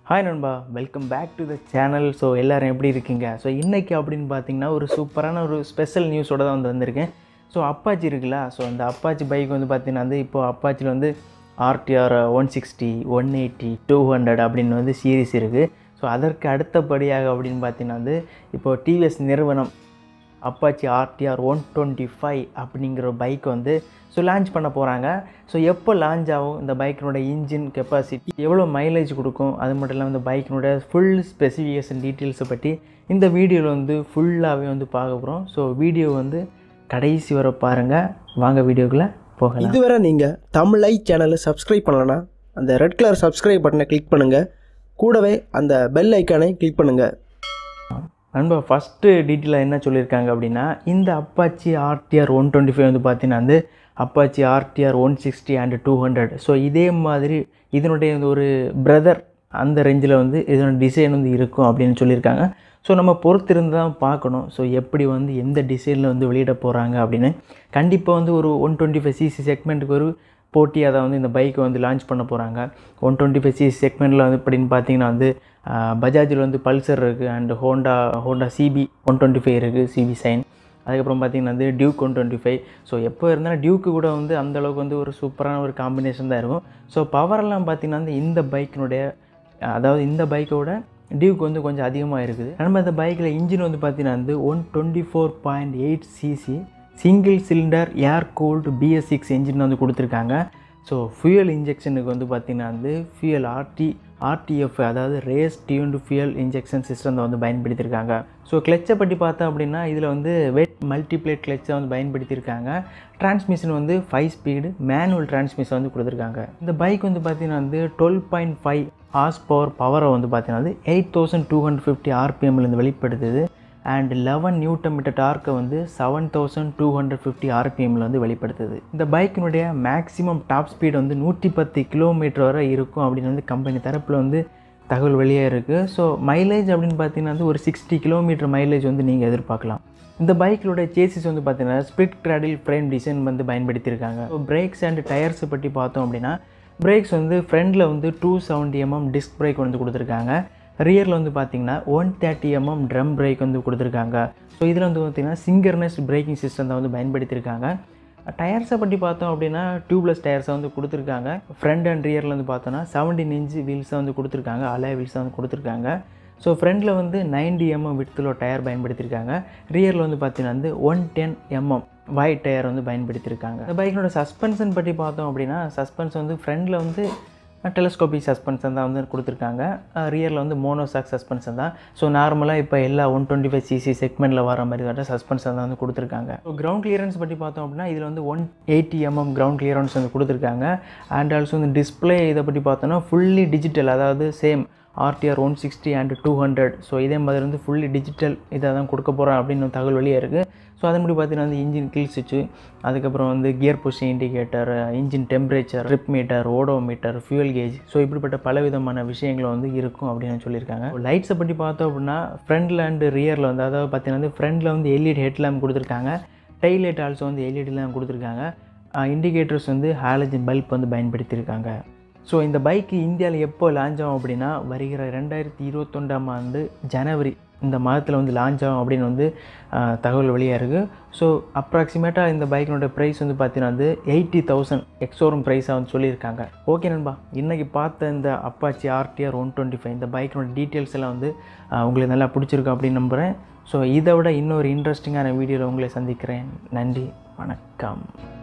hi நண்பா welcome back to the channel so எல்லோரும் எப்படி இருக்கீங்க ஸோ இன்றைக்கி அப்படின்னு பார்த்தீங்கன்னா ஒரு சூப்பரான ஒரு ஸ்பெஷல் நியூஸோட தான் வந்து வந்திருக்கேன் ஸோ அப்பாச்சி இருக்குல்ல ஸோ அந்த அப்பாச்சி பைக் வந்து பார்த்தீங்கன்னா வந்து இப்போ அப்பாச்சியில் வந்து RTR one sixty one eighty two hundred அப்படின்னு வந்து சீரிஸ் இருக்குது ஸோ அதற்கு அடுத்தபடியாக அப்படின்னு பார்த்தீங்கன்னா வந்து இப்போது டிவிஎஸ் நிறுவனம் Apache RTR one twenty five அப்படிங்கிற பைக் வந்து ஸோ லான்ச் பண்ண போகிறாங்க ஸோ எப்போ லான்ச் ஆகும் இந்த பைக்கினோட இன்ஜின் கெப்பாசிட்டி எவ்வளோ மைலேஜ் கொடுக்கும் அது மட்டும் இல்லாமல் இந்த பைக்கினோட ஃபுல் ஸ்பெசிஃபிகேஷன் டீட்டெயில்ஸை பற்றி இந்த வீடியோவில் வந்து ஃபுல்லாகவே வந்து பார்க்க போகிறோம் ஸோ வீடியோ வந்து கடைசி வரை பாருங்கள் வாங்க வீடியோக்குள்ளே போகலாம் இதுவரை நீங்கள் தமிழ் ஐ சேனலை சப்ஸ்கிரைப் பண்ணலன்னா அந்த ரெட் கலர் சப்ஸ்கிரைப் பட்டனை கிளிக் பண்ணுங்கள் கூடவே அந்த பெல் ஐக்கானை கிளிக் பண்ணுங்கள் நண்பா ஃபஸ்ட்டு டீட்டெயிலாக என்ன சொல்லியிருக்காங்க அப்படின்னா இந்த Apache RTR one twenty five வந்து பார்த்தீங்கன்னா வந்து Apache RTR one sixty and two hundred so இதே மாதிரி இதனுடைய வந்து ஒரு பிரதர் அந்த ரேஞ்சில் வந்து இதனோட டிசைன் வந்து இருக்கும் அப்படின்னு சொல்லியிருக்காங்க ஸோ நம்ம பொறுத்திருந்து தான் பார்க்கணும் ஸோ எப்படி வந்து எந்த டிசைனில் வந்து வெளியிட போகிறாங்க அப்படின்னு கண்டிப்பாக வந்து ஒரு ஒன் டுவெண்ட்டி ஃபைவ் சிசி செக்மெண்ட்டுக்கு ஒரு போட்டியாக தான் வந்து இந்த பைக்கை வந்து லான்ச் பண்ண போகிறாங்க ஒன் டுவெண்ட்டி ஃபைவ் சிசி செக்மெண்ட்டில் வந்து அப்படின்னு பார்த்தீங்கன்னா வந்து பஜாஜில் வந்து பல்சர் இருக்குது and Honda Honda CB one twenty five இருக்குது சிபி சைன் அதுக்கப்புறம் பார்த்தீங்கன்னா வந்து Duke one twenty five so எப்போ இருந்தாலும் டியூக்கு கூட வந்து அந்த அளவுக்கு வந்து ஒரு சூப்பரான ஒரு காம்பினேஷன் தான் இருக்கும் ஸோ பவரெல்லாம் பார்த்தீங்கன்னா வந்து இந்த பைக்கினுடைய அதாவது இந்த பைக்கோட டியூக் வந்து கொஞ்சம் அதிகமாக இருக்குது நம்ம இந்த பைக்கில் இன்ஜின் வந்து பார்த்தீங்கன்னா வந்து one twenty four point eight CC single cylinder air cooled BS six engine வந்து கொடுத்துருக்காங்க ஸோ ஃபியூயல் இன்ஜெக்ஷனுக்கு வந்து பார்த்திங்கன்னா வந்து ஃபியூயல் ஆர்டி ஆர்டிஎஃப் அதாவது race tuned fuel injection system வந்து பயன்படுத்தியிருக்காங்க ஸோ கிளச்சை பற்றி பார்த்தோம் அப்படின்னா இதில் வந்து வெட் மல்டிப்ளேட் கிளச்சை வந்து பயன்படுத்தியிருக்காங்க டிரான்ஸ்மிஷன் வந்து ஃபைவ் ஸ்பீடு மேனுவல் டிரான்ஸ்மிஷன் வந்து கொடுத்துருக்காங்க இந்த பைக் வந்து பார்த்திங்கன்னா வந்து twelve point five horse power பவரை வந்து பார்த்திங்கன்னா வந்து eight thousand two hundred fifty ஆர்பிஎம்லேருந்து வெளிப்படுத்துது அண்ட் லெவன் நியூட்டன் மீட்டர் டார்க்கை வந்து seven thousand two hundred fifty ஆர்பிஎம்மில் வந்து வெளிப்படுத்துது இந்த பைக்கினுடைய மேக்ஸிமம் டாப் ஸ்பீட் வந்து நூற்றி பத்து கிலோமீட்டர் வரை இருக்கும் அப்படின்னு வந்து கம்பெனி தரப்பில் வந்து தகவல் வெளியே இருக்குது ஸோ மைலேஜ் அப்படின்னு பார்த்தீங்கன்னா வந்து ஒரு சிக்ஸ்டி கிலோமீட்டர் மைலேஜ் வந்து நீங்கள் எதிர்பார்க்கலாம் இந்த பைக்கிலோட சேசிஸ் வந்து பார்த்தீங்கன்னா ஸ்பிட் கிராடில் ஃப்ரேம் டிசைன் வந்து பயன்படுத்தியிருக்காங்க ஸோ பிரேக்ஸ் அண்ட் டயர்ஸை பற்றி பார்த்தோம் அப்படின்னா பிரேக்ஸ் வந்து ஃப்ரண்டில் வந்து two seventy MM disc brake வந்து கொடுத்துருக்காங்க ரியரில் வந்து பார்த்தீங்கன்னா one thirty MM drum brake வந்து கொடுத்துருக்காங்க ஸோ இதில் வந்து பார்த்திங்கன்னா சிங்கர்னஸ் பிரேக்கிங் சிஸ்டம் தான் வந்து பயன்படுத்தியிருக்காங்க டயர்ஸை பற்றி பார்த்தோம் அப்படின்னா டியூப்லெஸ் டயர்ஸை வந்து கொடுத்துருக்காங்க ஃப்ரண்ட் அண்ட் ரியரில் வந்து பார்த்தோன்னா செவன்டீன் இன்ச் வீல்ஸை வந்து கொடுத்துருக்காங்க அலை வீல்ஸை வந்து கொடுத்துருக்காங்க ஸோ ஃப்ரண்டில் வந்து நைன்டி எம்எம் விட்த்தில் டயர் பயன்படுத்தியிருக்காங்க ரியரில் வந்து பார்த்தீங்கன்னா வந்து one ten MM wide tyre வந்து பயன்படுத்தியிருக்காங்க இந்த பைக்கோட சஸ்பென்ஷன் பற்றி பார்த்தோம் அப்படின்னா சஸ்பென்ஸ் வந்து ஃப்ரண்டில் வந்து டெலஸ்கோபிக் சஸ்பென்ஷன் தான் வந்து கொடுத்துருக்காங்க ரியரில் வந்து மோனோசாக் சஸ்பென்ஷன் தான் ஸோ நார்மலாக இப்போ எல்லா ஒன் டுவெண்ட்டி ஃபைவ் சிசி செக்மெண்ட்டில் வர மாதிரி வர சஸ்பென்ஷன் தான் வந்து கொடுத்துருக்காங்க ஸோ கிரவுண்ட் கிளியரன்ஸ் பற்றி பார்த்தோம் அப்படின்னா இதில் வந்து one eighty MM ground clearance வந்து கொடுத்துருக்காங்க அண்ட் ஆல்சோ வந்து டிஸ்பிளே இதை பற்றி பார்த்தோன்னா ஃபுல்லி டிஜிட்டல் அதாவது same RTR one sixty and two hundred so இதே மாதிரி வந்து ஃபுல்லி டிஜிட்டல் இதை தான் கொடுக்க போகிறோம் அப்படின்னு தகவல் வெளியே இருக்குது ஸோ அதன்படி பார்த்தீங்கன்னா வந்து இன்ஜின் கில் சுவிட்சு அதுக்கப்புறம் வந்து gear push indicator engine temperature trip meter odometer fuel gauge so இப்படிப்பட்ட பல விதமான விஷயங்கள் வந்து இருக்கும் அப்படின்னு சொல்லியிருக்காங்க லைட்ஸை பற்றி பார்த்தோம் அப்படின்னா ஃப்ரண்டில் அண்டு ரியரில் வந்து அதாவது பார்த்தீங்கன்னா வந்து ஃப்ரண்டில் வந்து எல்இடி ஹெட் லேம்ப் கொடுத்துருக்காங்க டெய்ல் லைட் ஆல்சோ வந்து எல்இடி லேம்ப் கொடுத்துருக்காங்க இண்டிகேட்டர்ஸ் வந்து ஹாலஜன் பல்ப் வந்து பயன்படுத்தியிருக்காங்க ஸோ இந்த பைக்கு இந்தியாவில் எப்போ லான்ச் ஆகும் அப்படின்னா வருகிற ரெண்டாயிரத்தி இருபத்தொண்டாம் ஆண்டு ஜனவரி இந்த மாதத்தில் வந்து லான்ச் ஆகும் அப்படின்னு வந்து தகவல் வெளியாக இருக்குது ஸோ அப்ராக்சிமேட்டாக இந்த பைக்கினோட ப்ரைஸ் வந்து பார்த்தீங்கன்னா வந்து எயிட்டி தௌசண்ட் எக்ஸோரம் ப்ரைஸாக வந்து சொல்லியிருக்காங்க ஓகே நண்பா இன்றைக்கி பார்த்த இந்த Apache RTR one twenty five இந்த பைக்கினோட டீட்டெயில்ஸ் எல்லாம் வந்து உங்களுக்கு நல்லா பிடிச்சிருக்கும் அப்படின்னு நம்புகிறேன் ஸோ இதை விட இன்னொரு இன்ட்ரெஸ்டிங்கான வீடியோவில் உங்களை சந்திக்கிறேன் நன்றி வணக்கம்